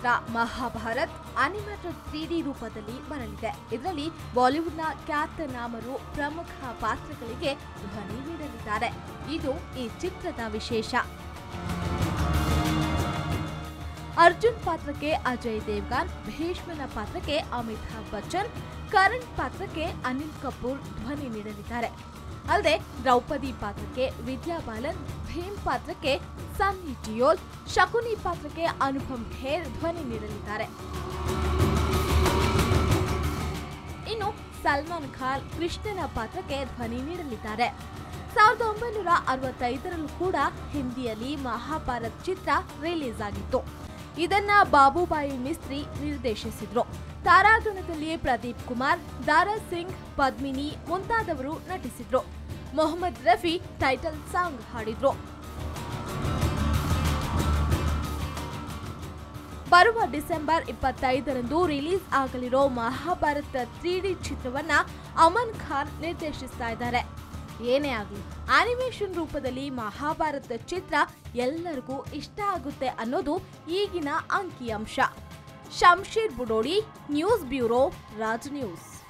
ಚಿತ್ರ Mahabharat animated three D ರೂಪದಲ್ಲಿ ಬರಲಿದೆ ಇದರಲ್ಲಿ ಬಾಲಿವುಡ್ನ ಖ್ಯಾತನಾಮರು ಪ್ರಮುಖ ಪಾತ್ರಗಳಿಗೆ ಧ್ವನಿ ನೀಡಲಿದ್ದಾರೆ ಇದು ಈ ಚಿತ್ರದ ವಿಶೇಷ ಅರ್ಜುನ್ ಪಾತ್ರಕ್ಕೆ ಅಜಯ್ ದೇವ್ಗಾನ್ ಭೀಷ್ಮನ ಪಾತ್ರಕ್ಕೆ ಅಮಿತಾಬ್ ಬಚ್ಚನ್ ಕರಣ್ ಪಾತ್ರಕ್ಕೆ ಅನಿಲ್ ಕಪೂರ್ ಧ್ವನಿ ನೀಡಲಿದ್ದಾರೆ ಅಲ್ಲದೆ ದ್ರೌಪದಿ ಪಾತ್ರಕ್ಕೆ ವಿದ್ಯಾ ಬಾಲನ್ ಭೀಮ್ ಪಾತ್ರಕ್ಕೆ ಸನ್ನಿ ಡಿಯೋಲ್ ಶಕುನಿ ಪಾತ್ರಕ್ಕೆ ಅನುಪಮ್ ಖೇರ್ ಧ್ವನಿ ನೀಡಲಿದ್ದಾರೆ ಇನ್ನು ಸಲ್ಮಾನ್ ಖಾನ್ ಕೃಷ್ಣನ ಪಾತ್ರಕ್ಕೆ ಧ್ವನಿ ನೀಡಲಿದ್ದಾರೆ ಸಾವಿರದ ಒಂಬೈನೂರ ಅರವತ್ತೈದರಲ್ಲೂ ಕೂಡ ಹಿಂದಿಯಲ್ಲಿ ಮಹಾಭಾರತ್ ಚಿತ್ರ ರಿಲೀಸ್ ಆಗಿತ್ತು ಇದನ್ನ ಬಾಬುಬಾಯಿ ಮಿಸ್ತ್ರಿ ನಿರ್ದೇಶಿಸಿದ್ರು ತಾರಾಗಣದಲ್ಲಿ ಪ್ರದೀಪ್ ಕುಮಾರ್ ದಾರಾ ಸಿಂಗ್ ಪದ್ಮಿನಿ ಮುಂತಾದವರು ನಟಿಸಿದ್ರು ಮೊಹಮ್ಮದ್ ರಫಿ ಟೈಟಲ್ ಸಾಂಗ್ ಹಾಡಿದ್ರು ಬರುವ ಡಿಸೆಂಬರ್ ಇಪ್ಪತ್ತೈದರಂದು ರಿಲೀಸ್ ಆಗಲಿರೋ ಮಹಾಭಾರತ ತ್ರೀ ಡಿ ಚಿತ್ರವನ್ನ ಅಮನ್ ಖಾನ್ ನಿರ್ದೇಶಿಸ್ತಾ ಇದ್ದಾರೆ ಏನೇ ಆಗಲಿ ಆನಿಮೇಷನ್ ರೂಪದಲ್ಲಿ ಮಹಾಭಾರತ ಚಿತ್ರ ಎಲ್ಲರಿಗೂ ಇಷ್ಟ ಆಗುತ್ತೆ ಅನ್ನೋದು ಈಗಿನ ಅಂಕಿಅಂಶ Shamsheer Budodi news bureau Raj news